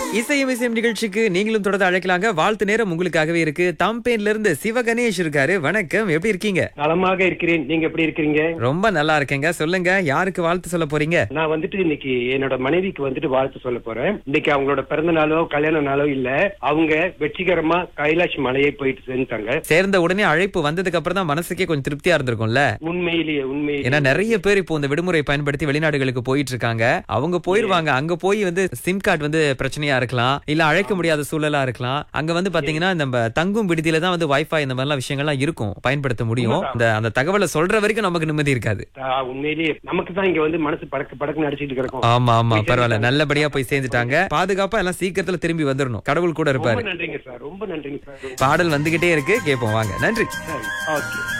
இசையும் இசையும் நிகழ்ச்சிக்கு நீங்களும் தொடர்ந்து அழைக்கலாங்க வாழ்த்து நேரம் உங்களுக்காகவே இருக்கு தம்பேன்ல இருந்து சிவகணேஷ் இருக்காரு வணக்கம் எப்படி இருக்கீங்க நலமாக இருக்கிறேன் நீங்க எப்படி இருக்கிறீங்க ரொம்ப நல்லா இருக்கேங்க சொல்லுங்க யாருக்கு வாழ்த்து சொல்ல போறீங்க நான் வந்துட்டு இன்னைக்கு என்னோட மனைவிக்கு வந்துட்டு வாழ்த்து சொல்ல போறேன் இன்னைக்கு அவங்களோட பிறந்த நாளோ கல்யாண நாளோ இல்ல அவங்க வெற்றிகரமா கைலாஷ் மலையை போயிட்டு சேர்ந்துட்டாங்க சேர்ந்த உடனே அழைப்பு வந்ததுக்கு அப்புறம் தான் மனசுக்கே கொஞ்சம் திருப்தியா இருந்திருக்கும்ல உண்மையிலேயே உண்மையிலேயே ஏன்னா நிறைய பேர் இப்போ இந்த விடுமுறை பயன்படுத்தி வெளிநாடுகளுக்கு போயிட்டு இருக்காங்க அவங்க போயிருவாங்க அங்க போய் வந்து சிம் கார்டு வந்து பிரச்சனையா இருக்கலாம் இல்ல அழைக்க முடியாத சூழலா இருக்கலாம் அங்க வந்து பாத்தீங்கன்னா நம்ம தங்கும் விடுதியில தான் வந்து வைஃபை இந்த மாதிரிலாம் விஷயங்கள்லாம் இருக்கும் பயன்படுத்த முடியும் இந்த அந்த தகவலை சொல்ற வரைக்கும் நமக்கு நிம்மதி இருக்காது ஆ, உண்மையிலேயே நமக்கு தான் இங்க வந்து மனசு படக்கு படக்கு நடிச்சிட்டு கிடக்கும் ஆமா ஆமா பரவாயில்ல நல்லபடியா போய் சேர்ந்துட்டாங்க பாதுகாப்பா எல்லாம் சீக்கிரத்துல திரும்பி வந்துடணும் கடவுள் கூட ரொம்ப இருப்பாரு நன்றிங்க சார் ரொம்ப நன்றிங்க சார் பாடல் வந்துகிட்டே இருக்கு கேட்போம் வாங்க நன்றி சரி ஓகே